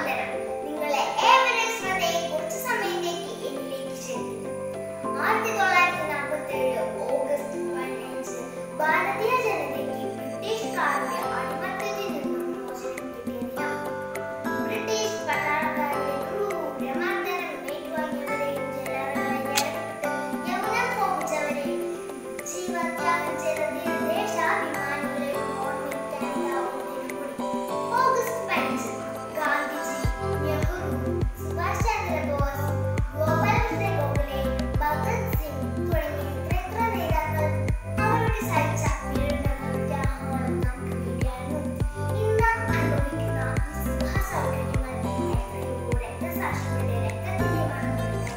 വന്ദനം നിങ്ങളെ ഏവരെയും ശ്രദ്ധയെ കുറച്ച് സമയത്തേക്ക് എന്നിലേക്ക് ക്ഷണിക്കുന്നു ആയിരത്തി തൊള്ളായിരത്തി നാൽപ്പത്തി ഏഴ് ഓഗസ്റ്റ് പതിനഞ്ച് ഭാരതീയ ജനതയ്ക്ക് ബ്രിട്ടീഷുകാരുടെ അടിമത്തത്തിൽ നിന്നും മോചനം കിട്ടിയ ബ്രിട്ടീഷ് പട്ടാളക്കാരുടെ ക്രൂരമർദ്ദനം ഏറ്റുവാങ്ങിയവരെയും ജനറലായി യമുന പോപിച്ചവരെയും ജീവത്യാഗം ചെയ്ത ദേശാഭിമാനികളെയും ഓർമ്മിക്കാനാവും ദിനംകൂടി. ഓഗസ്റ്റ് പതിനഞ്ച് ഗാന്ധിജി നെഹ്റു സുഭാഷ് ചന്ദ്രബോസ് ഗോപാലകൃഷ്ണ ഗോഖലെ ഭഗത് സിംഗ് തുടങ്ങിയ എത്രയെത്ര നേതാക്കൾ അവരുടെ സഹിച്ച പീഡനങ്ങളും ത്യാഗങ്ങളും നമുക്ക് വേണ്ടിയായിരുന്നു ഇന്ന് അനുഭവിക്കുന്ന ഈ സുഖ സൗകര്യങ്ങൾ എത്രയോ രക്തസാക്ഷികളുടെ രക്തത്തിന്റെയാണ്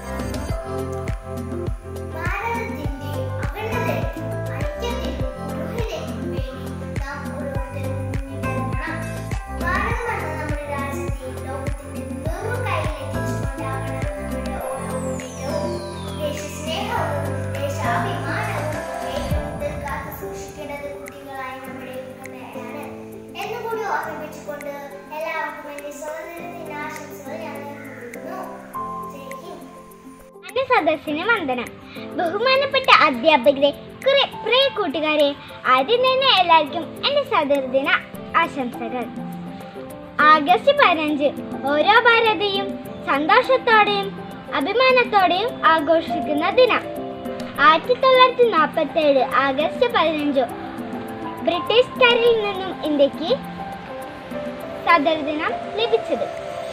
ഭാരതത്തിന്റെ അഖണ്ഡതയ്ക്കും ഐക്യത്തിനും പുരോഹിതയ്ക്കും വേണ്ടി നാം ഓരോരുത്തരും മുന്നിട്ടിറങ്ങണം. ഭാരതം എന്ന നമ്മുടെ രാജ്യത്തെ ലോകത്തിന്റെ വേറൊരു കൈയിലേക്ക് എത്തിച്ചുകൊണ്ടാകണം നമ്മുടെ ഓരോ മുന്നേറ്റവും. ദേശസ്നേഹവും ദേശാഭിമാനവും ഏറ്റവും കൂടുതൽ കാത്തു സൂക്ഷിക്കേണ്ടത് കുട്ടികളായ നമ്മുടെ ഉന്നതയാണ് എന്നുകൂടി ഓർമ്മിപ്പിച്ചുകൊണ്ട് എല്ലാവർക്കും എന്റെ സ്വാതന്ത്ര്യത്തിന്റെ ആശംസകൾ ഞാൻ നേർന്നു ജയ് ഹിന്ദ് എന്റെ സദസ്സിന് വന്ദനം ബഹുമാനപ്പെട്ട അധ്യാപകരെ കുറെ പ്രിയ കൂട്ടുകാരെ ആദ്യം തന്നെ എല്ലാവർക്കും എന്റെ സദർദിന ആശംസകൾ ആഗസ്റ്റ് പതിനഞ്ച് ഓരോ ഭാരതീയും സന്തോഷത്തോടെയും അഭിമാനത്തോടെയും ആഘോഷിക്കുന്ന ദിനം ആയിരത്തി തൊള്ളായിരത്തി നാൽപ്പത്തി ഏഴ് ആഗസ്റ്റ് പതിനഞ്ച് ബ്രിട്ടീഷുകാരിൽ നിന്നും ഇന്ത്യക്ക് സദർദിനം ലഭിച്ചത്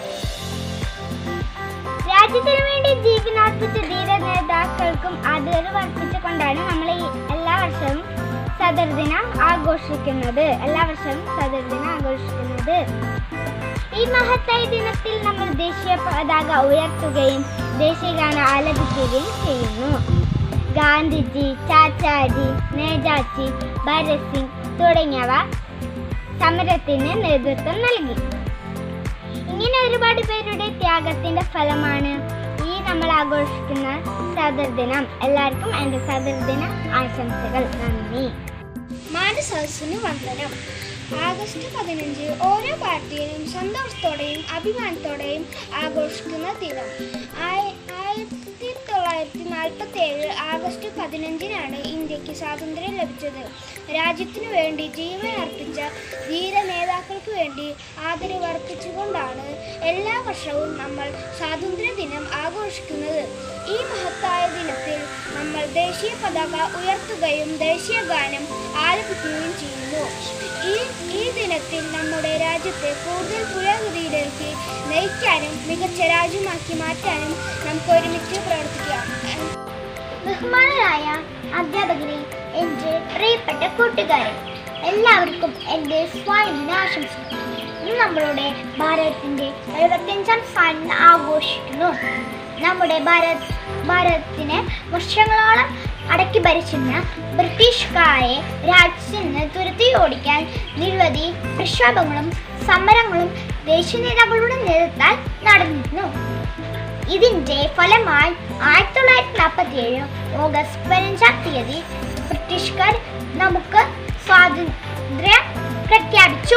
രാജ്യത്തിനു വേണ്ടി ജീവനാർപ്പിച്ച ധീര നേതാക്കൾക്കും ആദരവ് അർപ്പിച്ചുകൊണ്ടാണ് നമ്മൾ ഈ എല്ലാ വർഷവും സദർദിനം ആഘോഷിക്കുന്നത് എല്ലാ വർഷവും സദർദിനം ആഘോഷിക്കുന്നത് ഈ മഹത്തായ ദിനത്തിൽ നമ്മൾ ദേശീയ പതാക ഉയർത്തുകയും ദേശീയഗാനം ആലപിക്കുകയും ചെയ്യുന്നു ഗാന്ധിജി ചാച്ചാജി നേതാജി ഭരത് സിംഗ് തുടങ്ങിയവ സമരത്തിന് നേതൃത്വം നൽകി ഇങ്ങനെ ഒരുപാട് പേരുടെ ത്യാഗത്തിന്റെ ഫലമാണ് ഈ നമ്മൾ ആഘോഷിക്കുന്ന സദർദിനം എല്ലാവർക്കും എൻ്റെ സദർദിന ആശംസകൾ നന്ദി മാന്റെ സദസ്സിന് വന്ദനം ആഗസ്റ്റ് പതിനഞ്ച് ഓരോ പാർട്ടിയിലും സന്തോഷത്തോടെയും അഭിമാനത്തോടെയും ആഘോഷിക്കുന്ന ദിനം ആയ- ആയിരത്തി തൊള്ളായിരത്തി നാൽപ്പത്തി ഏഴ് ആഗസ്റ്റ് പതിനഞ്ചിനാണ് ഇന്ത്യക്ക് സ്വാതന്ത്ര്യം ലഭിച്ചത് രാജ്യത്തിനു വേണ്ടി ജീവൻ അർപ്പിച്ച ധീര നേതാക്കൾക്ക് വേണ്ടി ആദരവ് അർപ്പിച്ചുകൊണ്ടാണ് എല്ലാ വർഷവും നമ്മൾ സ്വാതന്ത്ര്യ ദിനം ആഘോഷിക്കുന്നത് ഈ മഹത്തായ ദിനത്തിൽ നമ്മൾ ദേശീയ പതാക ഉയർത്തുകയും ദേശീയ ഗാനം ആലപിക്കുകയും ചെയ്യുന്നു ഈ ഈ ദിനത്തിൽ നമ്മുടെ രാജ്യത്തെ കൂടുതൽ പുരോഗതിയിലേക്ക് നയിക്കാനും മികച്ച രാജ്യമാക്കി മാറ്റാനും നമുക്ക് ഒരുമിച്ച് പ്രവർത്തിക്കാം ബഹുമാനരായ അധ്യാപകരെ എൻ്റെ പ്രിയപ്പെട്ട കൂട്ടുകാരെ എല്ലാവർക്കും എൻ്റെ സ്വാതന്ത്ര്യ ആശംസകൾ ഇന്ന് നമ്മളുടെ ഭാരതത്തിൻ്റെ എഴുപത്തിയഞ്ചാം സ്വാതന്ത്ര്യം ആഘോഷിക്കുന്നു നമ്മുടെ ഭാരത് ഭാരതത്തിനെ വർഷങ്ങളോളം അടക്കി ഭരിച്ചിരുന്ന ബ്രിട്ടീഷുകാരെ രാജ്യത്തിൽ നിന്ന് തുരത്തി ഓടിക്കാൻ നിരവധി പ്രക്ഷോഭങ്ങളും സമരങ്ങളും ദേശീയ നേതാക്കളുടെ നേതൃത്വത്താൽ നടന്നിരുന്നു ഇതിന്റെ ഫലമായി ആയിരത്തി തൊള്ളായിരത്തി നാൽപ്പത്തി ഏഴ് ഓഗസ്റ്റ് പതിനഞ്ചാം തീയതി ബ്രിട്ടീഷുകാർ നമുക്ക് സ്വാതന്ത്ര്യം പ്രഖ്യാപിച്ചു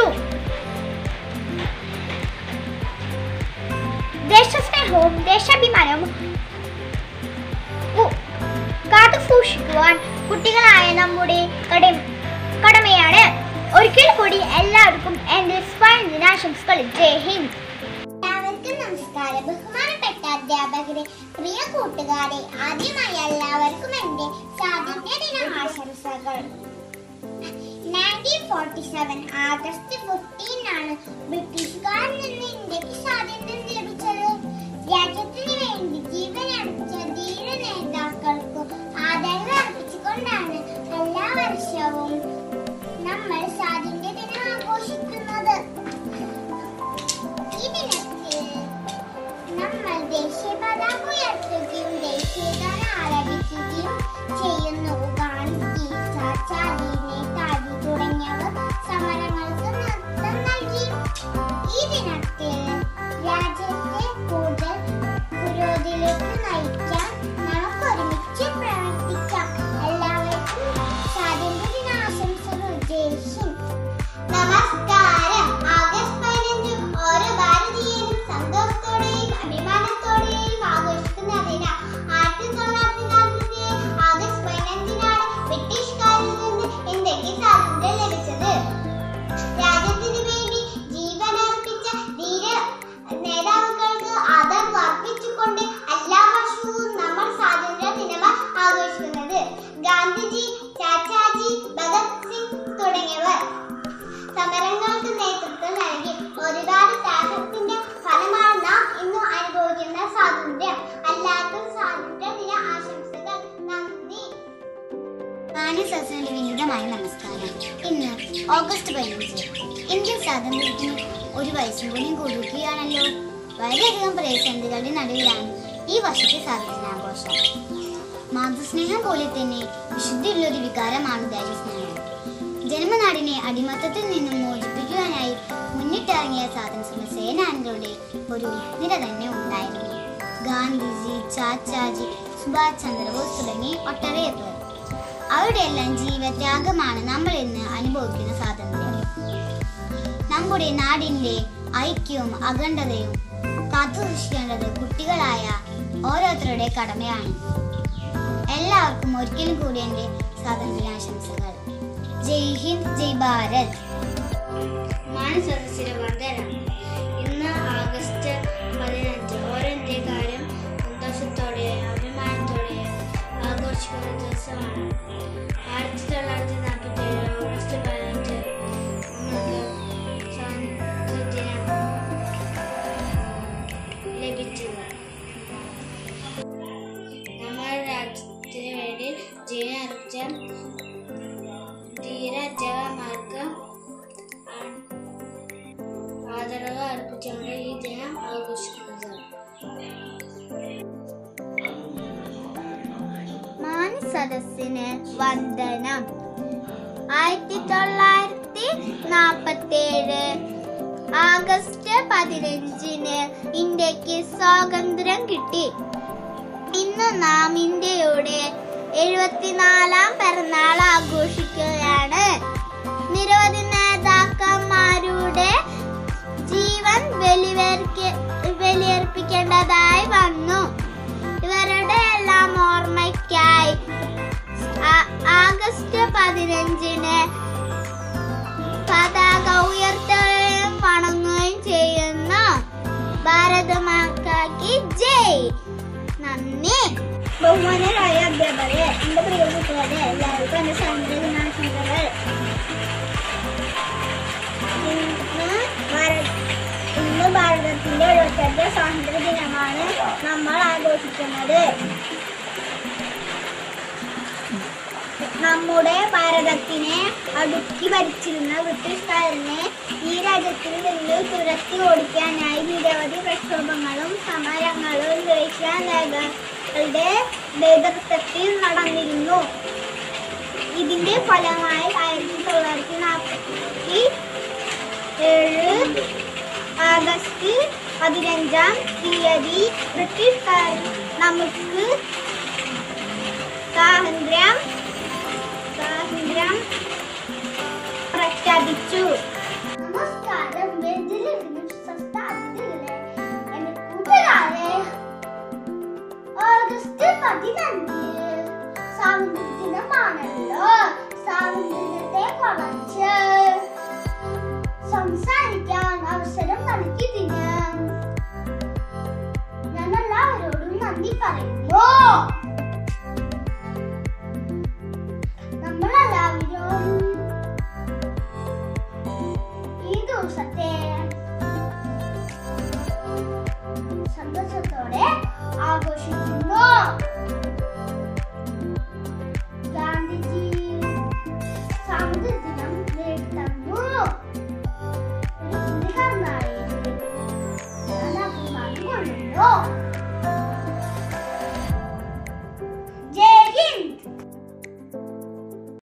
ദേശസ്നേഹവും ദേശാഭിമാനവും ഉ- കാത്തു സൂക്ഷിക്കുവാൻ കുട്ടികളായ നമ്മുടെ കട- കടമയാണ് ഒരിക്കൽ കൂടി എല്ലാവർക്കും എൻ്റെ സ്വാതന്ത്ര്യദിനാശംസകൾ ജയ് ഹിന്ദ് എല്ലാവർക്കും നമസ്കാരം ബഹുമാനപ്പെട്ട അധ്യാപകരെ പ്രിയ കൂട്ടുകാരെ ആദ്യമായി എല്ലാവർക്കും എന്റെ സ്വാതന്ത്ര്യ ദിന ആശംസകൾ നയൻറ്റീൻ ഫോർട്ടി സെവൻ ആഗസ്റ്റ് ഫിഫ്റ്റീനാണ് ബ്രിട്ടീഷുകാരിൽ നിന്ന് ഇന്ത്യക്ക് സ്വാതന്ത്ര്യം ലഭിച്ചത് രാജ്യത്തിന് വേണ്ടി ജീവൻ അർപ്പിച്ച ധീര നേതാക്കൾക്ക് ആദരവ് അർപ്പിച്ചുകൊണ്ടാണ് എല്ലാ വർഷവും നമ്മൾ സ്വാതന്ത്ര്യ ദിനം ആഘോഷിക്കുന്നത് ഈ ദിനത്തിൽ നമ്മൾ ദേശീയ പതാക ഉയർത്തുകയും ദേശീയ ഗാനം ആലപിക്കുകയും ചെയ്യുന്നു ഗാന്ധി ചാച്ചാജി നേതാജി തുടങ്ങിയവർ സമരങ്ങൾക്ക് നേതൃത്വം നൽകി ഈ ദിനത്തിൽ രാജ്യ മാന്യ സദസ്സിന്റെ വിനീതമായ നമസ്കാരം ഇന്ന് ഓഗസ്റ്റ് പതിനഞ്ച് ഇന്ത്യൻ സ്വാതന്ത്ര്യത്തിന് ഒരു വയസ്സും കൂടി കൊടുക്കുകയാണല്ലോ വളരെയധികം പ്രതിസന്ധികളുടെ നടുവിലാണ് ഈ വർഷത്തെ സ്വാതന്ത്ര്യാഘോഷം മാതൃസ്നേഹം പോലെ തന്നെ വിശുദ്ധിയുള്ള ഒരു വികാരമാണ് ദേശസ്നേഹം ജന്മനാടിനെ അടിമത്തത്തിൽ നിന്നും മോചിപ്പിക്കുവാനായി മുന്നിട്ടിറങ്ങിയ സ്വാതന്ത്ര്യ സേനാനികളുടെ ഒരു നിര തന്നെ ഉണ്ടായിരുന്നു ഗാന്ധിജി ചാച്ചാജി സുഭാഷ് ചന്ദ്രബോസ് തുടങ്ങി ഒട്ടേറെ പേർ അവരുടെ എല്ലാം ജീവത്യാഗമാണ് നമ്മൾ ഇന്ന് അനുഭവിക്കുന്ന സ്വാതന്ത്ര്യം നമ്മുടെ നാടിന്റെ ഐക്യവും അഖണ്ഡതയും കാത്തുസൂക്ഷിക്കേണ്ടത് കുട്ടികളായ ഓരോരുത്തരുടെ കടമയാണ് എല്ലാവർക്കും ഒരിക്കലും കൂടി എൻ്റെ സ്വാതന്ത്ര്യാശംസകൾ ജയ് ഹിന്ദ് ജയ് ഭാരത് മാനസദസ്സിലെ വന്ദനം ഇന്ന് ആഗസ്റ്റ് പതിനഞ്ച് ഓരോ ഇന്ത്യക്കാരും സന്തോഷത്തോടെ അഭിമാനത്തോടെ ആഘോഷിക്കുന്ന ദിവസമാണ് ആയിരത്തി തൊള്ളായിരത്തി നാൽപ്പത്തി ഏഴ് ഓഗസ്റ്റ് പതിനഞ്ച് നമുക്ക് സ്വാതന്ത്ര്യദിനം ലഭിച്ചത് നമ്മുടെ രാജ്യത്തിന് വേണ്ടി ജീവനർച്ച ധീര ജവാന്മാർക്ക് ആദരവ് അർപ്പിച്ചുകൊണ്ട് ഈ ദിനം ആഘോഷിക്കുന്നത് മാനസദസ്സിന് വന്ദനം ആയിരത്തി തൊള്ളായിരത്തി നാപ്പത്തി ഏഴ് ആഗസ്റ്റ് പതിനഞ്ചിന് ഇന്ത്യക്ക് സ്വാതന്ത്ര്യം കിട്ടി ഇന്ന് നാം ഇന്ത്യയുടെ എഴുപത്തിനാലാം പിറന്നാൾ ആഘോഷിക്കുകയാണ് നിരവധി നേതാക്കന്മാരുടെ ജീവൻ വെളിവേർക്ക- ബലിയർപ്പിക്കേണ്ടതായി വന്നു ഇവരുടെ എല്ലാം ഓർമ്മയ്ക്കായി ആ- ആഗസ്റ്റ് പതിനഞ്ചിന് പതാക ഉയർത്തുകയും വണങ്ങുകയും ചെയ്യുന്നു ഭാരതമാക്കാക്കി ജയ് നന്ദി ബഹുമാനരായ അധ്യാപകരെ എന്റെ പ്രിയ കുട്ടികളെ എല്ലാവർക്കും എന്റെ സ്വാതന്ത്ര്യ ദിനാശംസകൾ ഇന്ന് ഭാരത് ഇന്ന് ഭാരതത്തിന്റെ എഴുപത്തഞ്ച് സ്വാതന്ത്ര്യ ദിനമാണ് നമ്മൾ ആഘോഷിക്കുന്നത് നമ്മുടെ ഭാരതത്തിനെ അടുക്കി ഭരിച്ചിരുന്ന ബ്രിട്ടീഷുകാരനെ ഈ രാജ്യത്തിൽ നിന്ന് തുരത്തി ഓടിക്കാനായി നിരവധി പ്രക്ഷോഭങ്ങളും സമരങ്ങളും ദേശീയ നേതാക്കളുടെ നേതൃത്വത്തിൽ നടന്നിരുന്നു ഇതിന്റെ ഫലമായി ആയിരത്തി തൊള്ളായിരത്തി നാൽപ്പത്തി ഏഴ് ആഗസ്റ്റ് പതിനഞ്ചാം തീയതി ബ്രിട്ടീഷുകാർ നമുക്ക് സ്വാതന്ത്ര്യം സ്വാതന്ത്ര്യം പ്രഖ്യാപിച്ചു നമസ്കാരം എന്റെ കൂട്ടുകാരെ ഓഗസ്റ്റ് പതിനഞ്ച് സ്വാതന്ത്ര്യ ദിനമാണല്ലോ സ്വാതന്ത്ര്യത്തെ കുറിച്ച് സംസാരിക്കാൻ അവസരം നൽകിയതിന് ഞാൻ എല്ലാവരോടും നന്ദി പറയുന്നു നമ്മളെല്ലാവരും ഈ ദിവസത്തെ സന്തോഷത്തോടെ ആഘോഷിക്കുന്നു ഗാന്ധിജി സ്വാതന്ത്ര്യദിനം നേടിത്തന്നു ഒരു ഇന്ത്യക്കാരനായി ഞാൻ അഭിമാനം കൊള്ളുന്നു